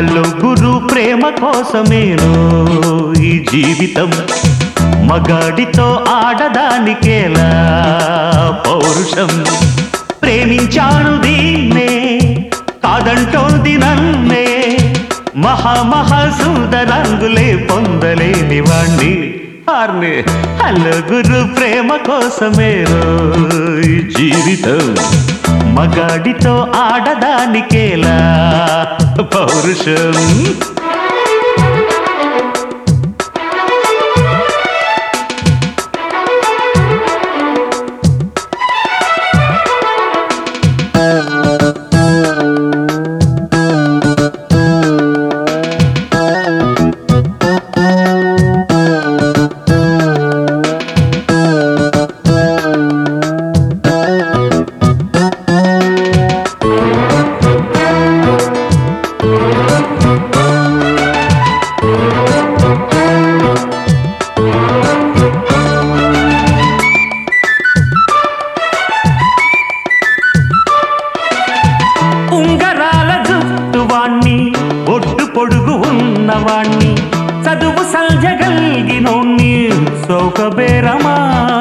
hello గురు ప్రేమ కోసమేను ఈ జీవితం మగాడితో ఆడదానికేలా పౌరుషం ప్రేమించాను దీన్నే కాదంటోంది నన్నే మహామహా సుందరంగులే పొందలేని వాణ్ణి ఆర్నే హలో గురు ప్రేమ కోసమేను ఈ జీవితం మగాడితో ఆడదానికేలా పౌరుషం ఉంగరాల జుట్టువాణ్ణి ఒడ్డు పొడుగు ఉన్నవాణ్ణి చదువు సంజగల్గినోణ్ణి సౌకబేరమా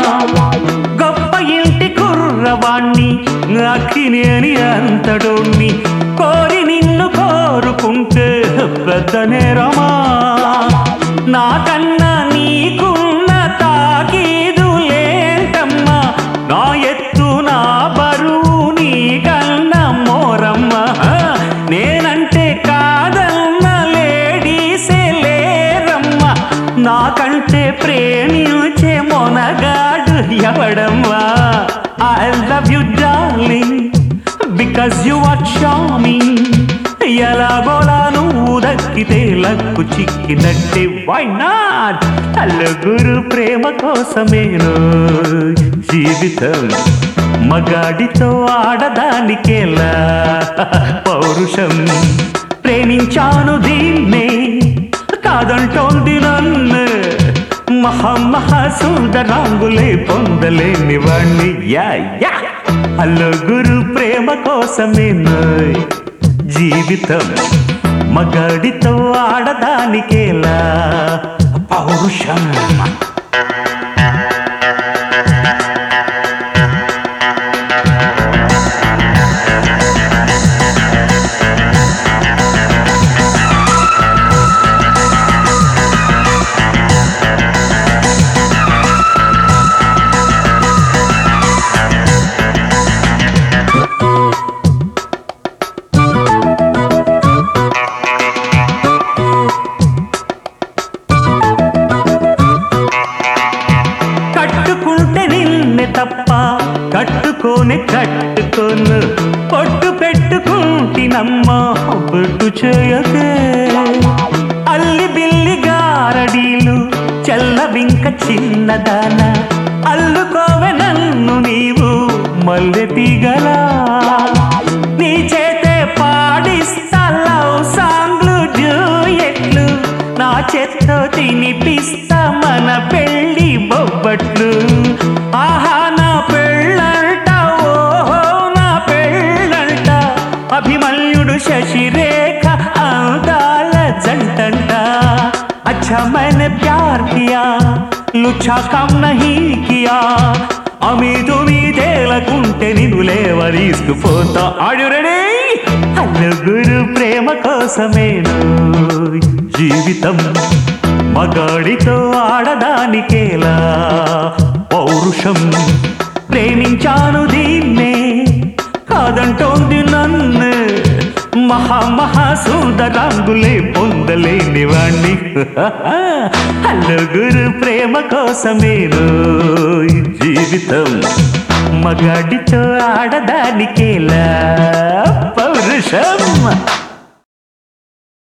గొప్ప ఇంటి కుర్రవాణ్ణి అక్కినేని అంతడోణ్ణి కోరి నిన్ను కోరుకుంటే పెద్ద నేరమా నాకన్నా నీకున్న తాకీదులేంటమ్మా నా ఎత్తు నా బరువు నీకన్నా మోరమ్మా నేనంటే కాదన్న లేడీసే లేరమ్మా నాకంటే ప్రేమించే మొనగాడు ఎవడమ్మా I love you darling because you are charming ఎలాగోలా నువ్వు దక్కితే లక్కు చిక్కినట్టే వై నాట్ అల్లగురు ప్రేమ కోసమేను జీవితం మగాడితో ఆడదానికేలా పౌరుషం ప్రేమించాను దీన్నే కాదంటోంది నన్ను మహా సుందరాంగులే పొందలేని వాణ్ణి యా యా హలో గురు ప్రేమ కోసమేను జీవితం మగాడితో ఆడదానికేలా పౌరుషం కట్టుకుంటే నిన్నే తప్ప కట్టుకోని కట్టుకోను పొట్టు పెట్టుకుంటినమ్మా బొట్టు చేయకే అల్లి బిల్లి గారడీలు చల్లవింక చిన్నదాన అల్లుకోవె నన్ను నీవు మల్లె తీగలా నీ చేతే పాడిస్తా లవ్ సాంగ్లు జూయెట్లు నా చేత్తో తినిపిస్తా మన పెళ్ళి బొబ్బట్లు ఆహా నా పెళ్ళంట ఓహో నా పెళ్ళంట అభిమన్యుడు శశిరేఖ అందాల జంటంట अच्छा मैंने प्यार किया लुच्छा काम नहीं किया అమి తుమి తేలకుంటే నిన్ను లేవ తీసుకుపోతా ఆడు రెడీ నలుగురు ప్రేమ కోసమేను జీవితం మగాడితో ఆడదానికేలా పౌరుషం ప్రేమించాను దీన్నే కాదంటోంది నన్ను మహా మహా సుందరాంగులే పొందలేని వాణ్ణి నలుగురు ప్రేమ కోసమేను ఈ జీవితం మగాడితో ఆడదానికేలా పౌరుషం